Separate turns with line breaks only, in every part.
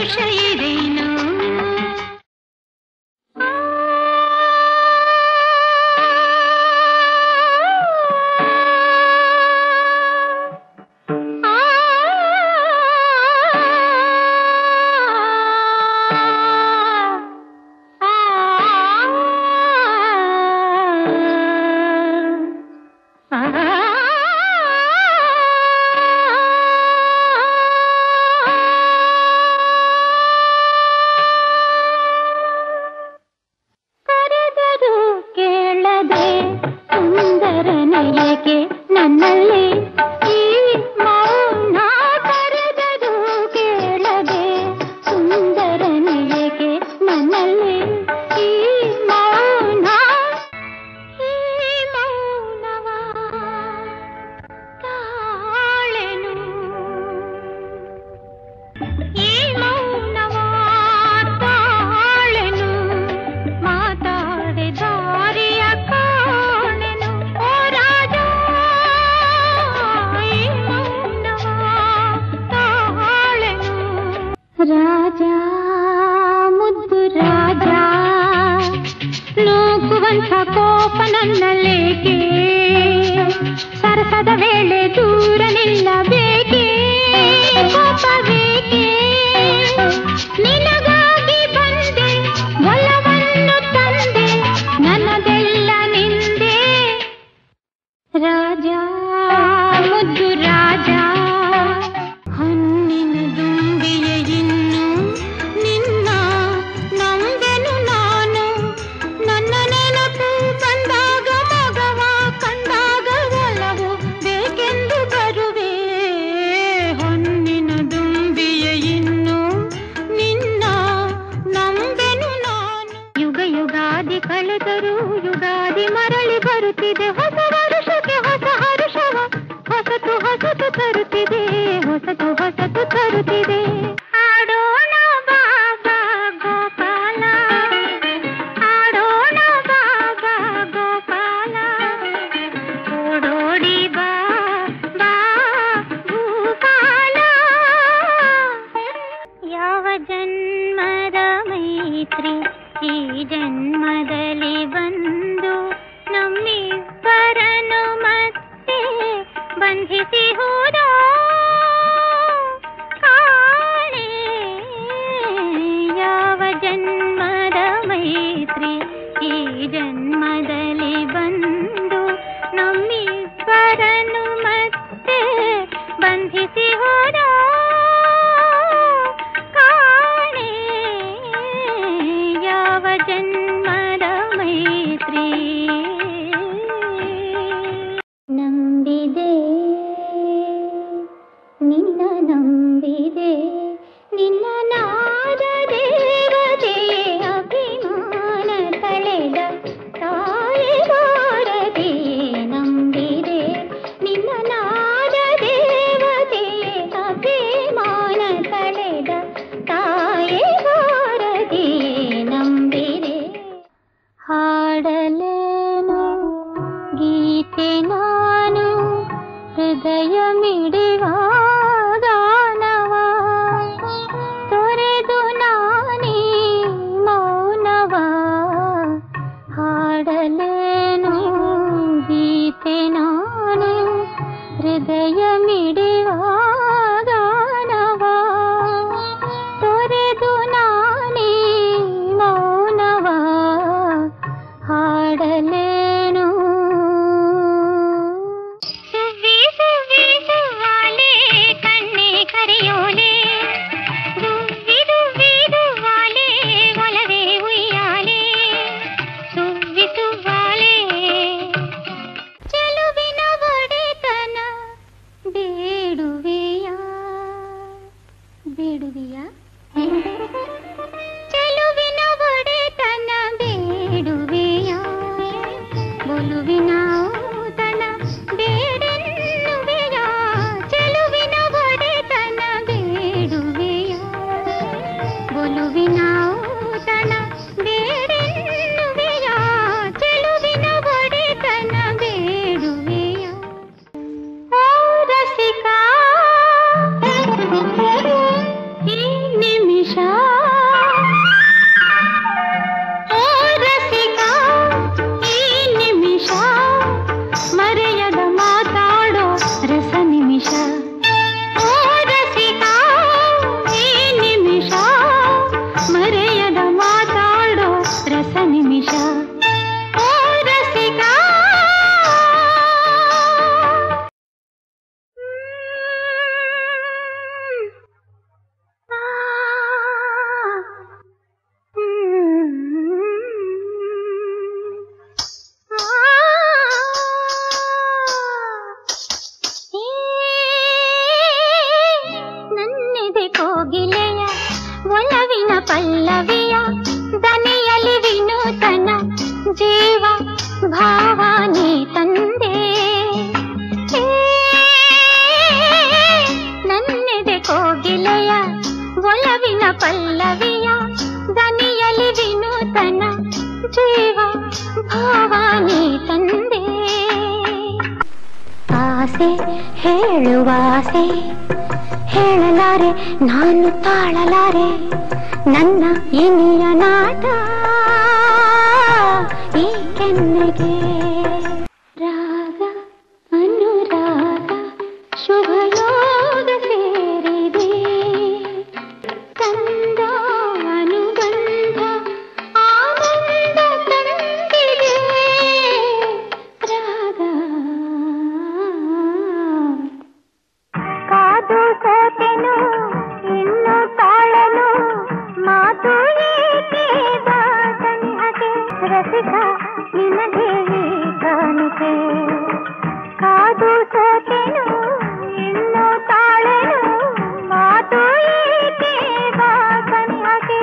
ಹರುಷ ಇದೇನು ಕರೆದರು ಕೇಳದೆ ಸುಂದರನೆಯಗೆ ನನ್ನಲ್ಲಿ ಈ ಮೌನ ಕರೆದರು ಕೇಳದೆ ಸುಂದರನೆಯಗೆ ನನ್ನಲ್ಲಿ ಈ ಮೌನ ಈ ಮೌನವ ತಾಳೆನು ಈ ಮೌನವ ತಾಳೆನು ಮಾತಾಡೆ ದಾರಿಯ ಕಾಣೆನು ಓ ರಾಜ ಈ ಮೌನವ ತಾಳೆನು ರಾಜ ಮುದ್ದು ರಾಜ ನೂಕುವಂಥ ಕೋಪ ನನ್ನಲ್ಲೇಕೆ ಸರಸದ ವೇಳೆ ದೂರ ನಿಲ್ಲಬೇಕೆ ಕೋಪಬೇಕೆ ನಿನಗಾಗಿ ಬಂದೆ ಒಲವನ್ನು ತಂದೆ ನನ್ನದೆಲ್ಲ ನಿಂದೆ ರಾಜ ಮುದ್ದು ರಾಜ ಹಣ್ಣಿನ ದುಂಬಿಯ ಇನ್ನು ನಿನ್ನ ನಂಬೆನು ನಾನು ನನ್ನ ನೆನಪು ಬಂದಾಗ ಮಗವ ಕಂಡಾಗ ಒಲವು ಬೇಕೆಂದು ಬರುವೆ ಹೊನ್ನಿನ ದುಂಬಿಯ ಇನ್ನು ನಿನ್ನ ನಂಬೆನು ನಾನು ಯುಗ ಯುಗಾದಿ ಕಳೆದರೂ ಯುಗಾದಿ ಮರಳಿ ಬರುತ್ತಿದೆ ಹೊಸ ವರುಷಕ್ಕೆ ಹೊಸ ಹರುಷವ ಹೊಸತು ಹೊಸತು ತರುತ್ತಿದೆ ಹೊಸತು ಹೊಸತು ತರುತ್ತಿದೆ ಆಡೋಣ ಬಾಬಾ ಗೋಪಾಲ ಆಡೋಣ ಬಾಬಾ ಗೋಪಾಲ ಓಡೋಡಿ ಬಾ ಬಾ ಭೂಪಾಲ ಯಾವ ಜನ್ಮದ ಮೈತ್ರಿ ಈ ಜನ್ಮದಲ್ಲಿ ಬಂದು ನಮ್ಮಿಬ್ಬರನ್ನು ಮತ್ತೆ ಬಂಧಿಸಿ ಹೋದ ಕಾಣೆ ಯಾವ ಜನ್ಮದ ಮೈತ್ರಿ ಈ ಜನ್ಮದಲ್ಲಿ ಬಂದು ನಮ್ಮಿಬ್ಬರನ್ನು ಮತ್ತೆ ಬಂಧಿಸಿ ಹೋದ ಕಾಣೆ ಯಾವ ಜನ್ಮದ ಮೈತ್ರಿ ನಂಬಿದೆ ನಿನ್ನ ನಂಬಿದೆ ನಿನ್ನ ನಾದ ದೇವತೆ ಅಭಿಮಾನ ತಳೆದ ತಾಯಿ ಭಾರತಿ ನಂಬಿದೆ ನಿನ್ನ ನಾದ ದೇವತೆ ಅಭಿಮಾನ ತಳೆದ ತಾಯಿ ಭಾರತಿ ನಂಬಿದೆ ಹಾಡಲೇನು ಗೀತೆ ನಾನು ಹೃದಯ ಮಿಡಿವ ಗಾನವ ತೊರೆದು ನಾನೀ ಮೌನವ ಹಾಡಲೇನು ಗೀತೆ ನಾನು ಹೃದಯ ಮಿಡಿವ ಗಾನವ ತೊರೆದು ನಾನೀ ಮೌನವ ಹಾಡಲೇನು ಸುವ್ವಿ ಸುವ್ವಿ ಸುವ್ವಾಲೆ ಕಣ್ಣೆ ಕರೆಯೋಲೆ ದುವ್ವಿ ದುವ್ವಿ ದುವ್ವಾಲೆ ಒಲವೇ ಉಯ್ಯಾಲೆ ಸುವ್ವಿ ಸುವ್ವಾಲೆ ಚೆಲುವಿನ ಒಡೆತನ ಬೇಡುವೆಯ ಬೇಡುವೆಯ ಚೆಲುವಿನ ಒಡೆತನ ಬೇಡುವೆಯ ಬೊಲುವಿನ ಔತಣ ಬೇಡೆನ್ನುವೆಯ ಚೆಲುವಿನ ಒಡೆತನ ಬೇಡುವೆಯ ಬೊಲುವಿನ ಔತಣ ಬೇಡೆನ್ನುವೆಯ ಚೆಲುವಿನ ಒಡೆತನ ಬೇಡುವೆಯ ಓ ರಸಿಕ ಈ ನಿಮಿಷ ಪಲ್ಲವಿಯ ದನಿಯಲಿ ವಿನೂತನ ಜೀವ ಭಾವ ನೀ ತಂದೆ ಏ, ನನ್ನೆದೆ ಕೋಗಿಲೆಯ ಒಲವಿನ ಪಲ್ಲವಿಯ ದನಿಯಲಿ ವಿನೂತನ ಜೀವ ಭಾವ ನೀ ತಂದೆ ಆಸೆ ಹೇಳುವ ಆಸೆ ಹೇಳಲಾರೆ ನಾನು ತಾಳಲಾರೆ ನನ್ನ ಇನಿಯ ನಾಟ ಈ ಕೆನ್ನೆಗೆ ರಾಗ ಅನುರಾಗ ಶುಭಯೋಗ ಸೇರಿದೆ ಕಂದ ಅನುಬಂಧ ಆನಂದ ತಂದಿದೆ ರಾಗ ಕಾದು ಸೋತೆನು ಇನ್ನು ತಾಳನು ಮಾತು ಏಕೆ ಬಾಸನಿಹಗೆ ರಸಿಕ ನಿನಗೆ ಈ ಕಾಣಿಕೆ ಕಾದು ಸೋತೆನು ಇನ್ನು ತಾಳನು ಮಾತು ಏಕೆ ಬಾಸನಿಹಗೆ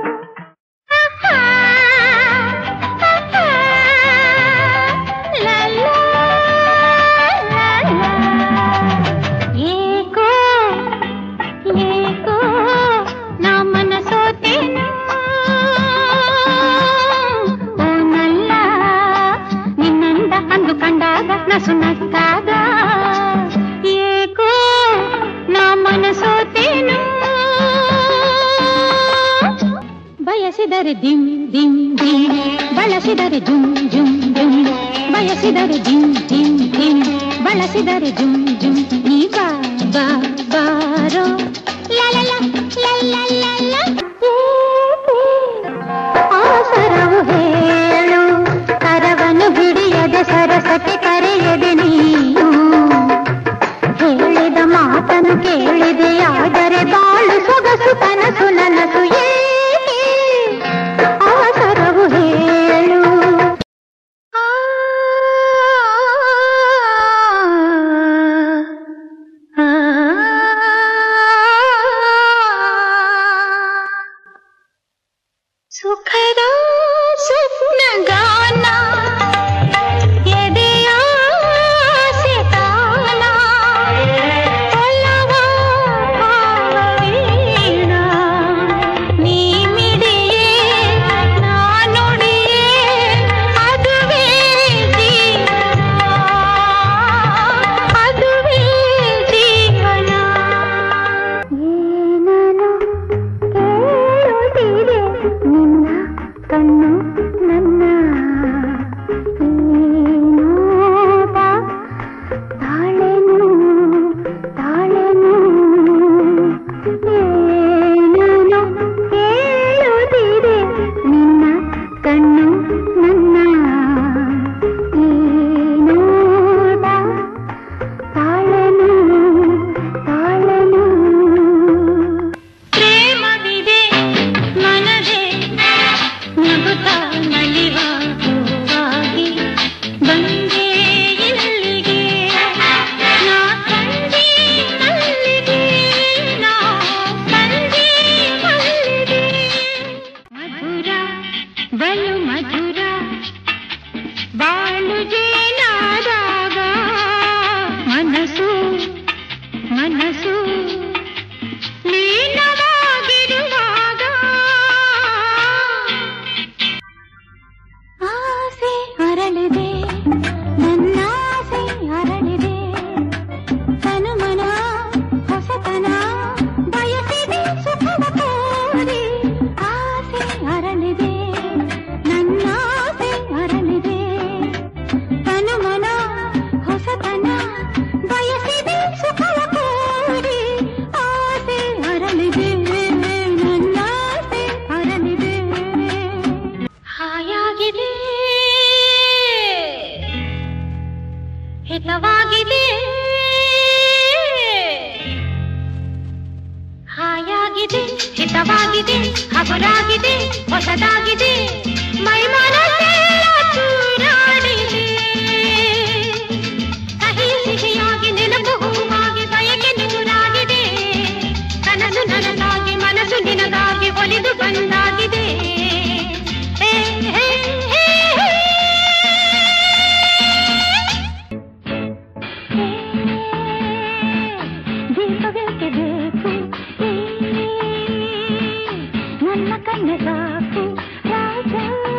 ಏಕೋ ಏಕೋ ನಾ ಮನಸೋತೇನು ಓ ನಲ್ಲ ನಿನ್ನಂದ ಅಂದು ಕಂಡಾಗ ನಸು ನಕ್ಕಾಗ ಏಕೋ ನಾ ಮನಸೋತೇನು ಬಯಸಿದರೆ ದಿಂ ದಿಂ ದಿಂ ಬಳಸಿದರೆ ಜುಂ ಜುಂ ಜುಂ ಬಯಸಿದರೆ ದಿಂ ದಿಂ ದಿಂ ಬಳಸಿದರೆ ಜುಂ ಜುಂ ನೀ ಬಾ ಬಾ ಬಾರೋ ಲಲಲ ಲಲಲಲ ಆಸರವು ಹೇಳು ಕರವನ್ನು ಹಿಡಿಯದೆ ಸರಸಕ್ಕೆ ಕರೆಯದೆ ನೀನು ಹೇಳಿದ ಮಾತನ್ನು ಕೇಳಿದೆ ಆದರೆ ಬಾಳು ಸೊಗಸು ಕನಸು ನನಸು ಏಕೆ ಅವಸರವು ಹೇಳು ಆ, ಆ, ಸುಖದ ಸ್ವಪ್ನಗಾನ ಎದೆಯ ಸಿತಾನ ಒಲವ ಭಾವವೀಣ ನೀ ಮಿಡಿಯೇ ನಾನುಡಿಯೇ ಅದುವೇ ಜೀವನ ಅದುವೇ ಜೀವನ ಏನನು ಕೇಳುತ್ತಿದೆ ನಿನ್ನ ಕಣ್ಣು ನನ್ನ ಏನೋದ ತಾಳೆನು ತಾಳೆನು ಏನನು ಕೇಳುತ್ತಿದೆ ನಿನ್ನ ಕಣ್ಣು ನನ್ನ ಏನೋದ ತಾಳೆನು ತಾಳೆನು ಪ್ರೇಮವಿದೆ ಮನದೆ ನಗುತ್ತಾ ನಲಿವ ಹೂವಾಗಿ ಬಂದೆ ಇಲ್ಲಿಗೆ ನಾ ಕಂಡೆ ಮಲ್ಲಿಗೆ ನಾ ಕಂಡೆ ಮಲ್ಲಿಗೆ ಮಧುರ ಬಲು ಮಧುರ ಬಾಳು ಜೇನಾದಾಗ ಮನಸ್ಸು ಮನಸ್ಸು ಲೀನವಾಗಿರುವಾಗ ಆಸೆ ಅರಳಿದೆ ನನ್ನ ಆಸೆ ಅರಳಿದೆ ತನುಮನ ಹೊಸತನ ಬಯಸಿದೆ ಸುಖದ ಕೋರಿ ಆಸೆ ಅರಳಿದೆ ನನ್ನ ಆಸೆ ಅರಳಿದೆ ತನುಮನ ಹೊಸತನ ಬಯಸಿದೆ ಸುಖದ ಕೋರಿ ಆಸೆ ಅರಳಿದೆ ನನ್ನ ಆಸೆ ಅರಳಿದೆ ಹಾಯಾಗಿದೆ ಹಿತವಾಗಿದೆ ಹಾಯಾಗಿದೆ ಹಿತವಾಗಿದೆ ಹಗುರಾಗಿದೆ ಹೊಸದಾಗಿದೆ ಮೈಮನಸ್ಸೆಲ್ಲ ಚೂರಾಡಿದೆ ಕಹಿ ಸಿಹಿಯಾಗಿ ನೆನಪು ಹೂವಾಗಿ ಬಯಕೆ ನೂರಾಗಿದೆ ಕನಸು ನನಗಾಗಿ ಮನಸ್ಸು ನಿನಗಾಗಿ ಒಲಿದು ಬಂದ ನನ್ನ ಸಾಕು ರಾಜ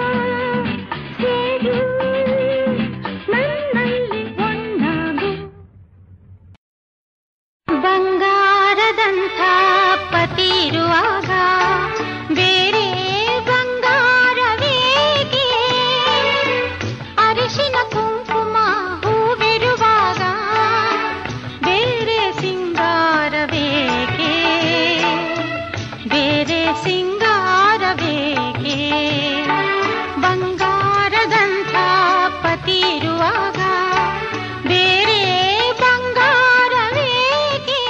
ಸೇರು ನನ್ನಲ್ಲಿ ಒಣ್ಣಾಗು ಬಂಗಾರದಂಥ ಪತಿರುವಾಗ ಬೇರೆ ಬಂಗಾರವೇಗೆ ಅರಿಶಿನ ಕುಂಕುಮ ಹೂವಿರುವಾಗ ಬೇರೆ ಸಿಂಗಾರವೇಗೆ ಬೇರೆ ಸಿಂಗಾರವೇಗೆ ಬಂಗಾರದಂಥ ಪತಿರುವಾಗ ಬೇರೆ ಬಂಗಾರವೇಗೆ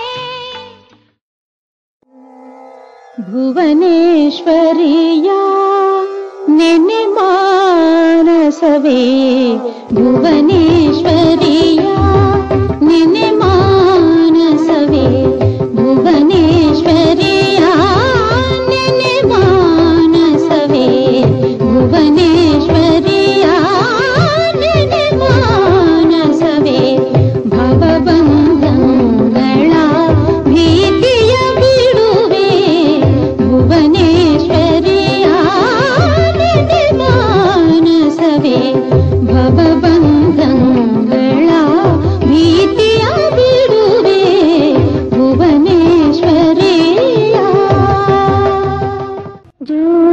ಭುವನೇಶ್ವರಿಯ ನೆನೆ ಮಾನಸವೇ ಭುವನೇಶ್ವರಿಯ ನೆನೆ ಮಾನಸವೇ ಭುವನೇಶ್ವರಿಯ ನೆನೆ ಮಾನಸವೇ ಭುವನೇಶ್ವರಿಯ ನೆನೆ ಮಾನಸವೇ ಭವಬಂಧಗಳ ಭೀತಿಯ ಬಿಡುವೆ ಭುವನೇಶ್ವರಿಯ ನೆನೆ ಮಾನಸವೇ ಭವಬಂಧಗಳ ಭೀತಿಯ ಬಿಡುವೆ ಭುವನೇಶ್ವರಿಯ ಜೋ